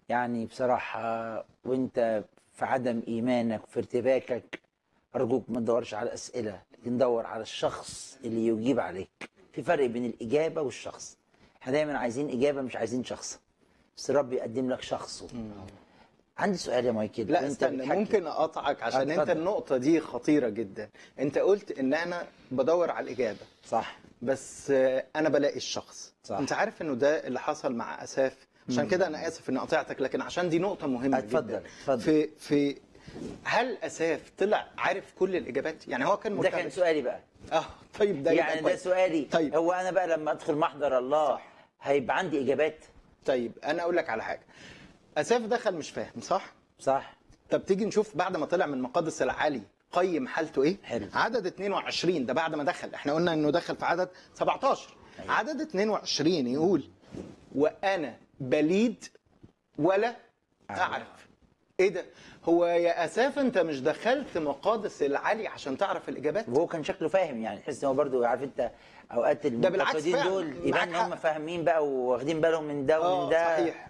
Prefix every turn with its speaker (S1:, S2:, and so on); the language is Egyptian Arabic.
S1: يعني بصراحة وانت في عدم ايمانك في ارتباكك ارجوك ما تدورش على اسئلة لكن دور على الشخص اللي يجيب عليك في فرق بين الاجابة والشخص احنا دايما عايزين اجابة مش عايزين شخص بس الرب يقدم لك شخصه عندي سؤال يا مايكل
S2: لا
S1: وانت
S2: استنى
S1: بتحكي.
S2: ممكن اقطعك عشان انت
S1: اتفضل.
S2: النقطه دي خطيره جدا انت قلت ان انا بدور على الاجابه
S1: صح
S2: بس آه، انا بلاقي الشخص
S1: صح.
S2: انت عارف انه ده اللي حصل مع اساف عشان كده انا اسف اني قطعتك لكن عشان دي نقطه مهمه
S1: اتفضل،
S2: جدا
S1: اتفضل.
S2: في في هل اساف طلع عارف كل الاجابات يعني هو كان
S1: ده كان
S2: مرتبك
S1: سؤالي بقى
S2: اه طيب ده يبقى
S1: يعني ده
S2: كويس.
S1: سؤالي
S2: طيب.
S1: هو انا بقى لما ادخل محضر الله
S2: صح.
S1: هيبقى عندي اجابات
S2: طيب انا اقول لك على حاجه اساف دخل مش فاهم صح
S1: صح
S2: طب تيجي نشوف بعد ما طلع من مقدس العلي قيم حالته ايه
S1: حلو.
S2: عدد 22 ده بعد ما دخل احنا قلنا انه دخل في عدد 17
S1: أيوة.
S2: عدد 22 يقول وانا بليد ولا اعرف ايه ده هو يا اساف انت مش دخلت مقادس العلي عشان تعرف الاجابات
S1: وهو كان شكله فاهم يعني تحس ان هو برضه عارف انت اوقات
S2: بالعكس
S1: المنتقدين
S2: فعلا.
S1: دول
S2: معاك
S1: يبان ان هم
S2: حق.
S1: فاهمين بقى واخدين بالهم من ده
S2: اه
S1: ومن ده
S2: صحيح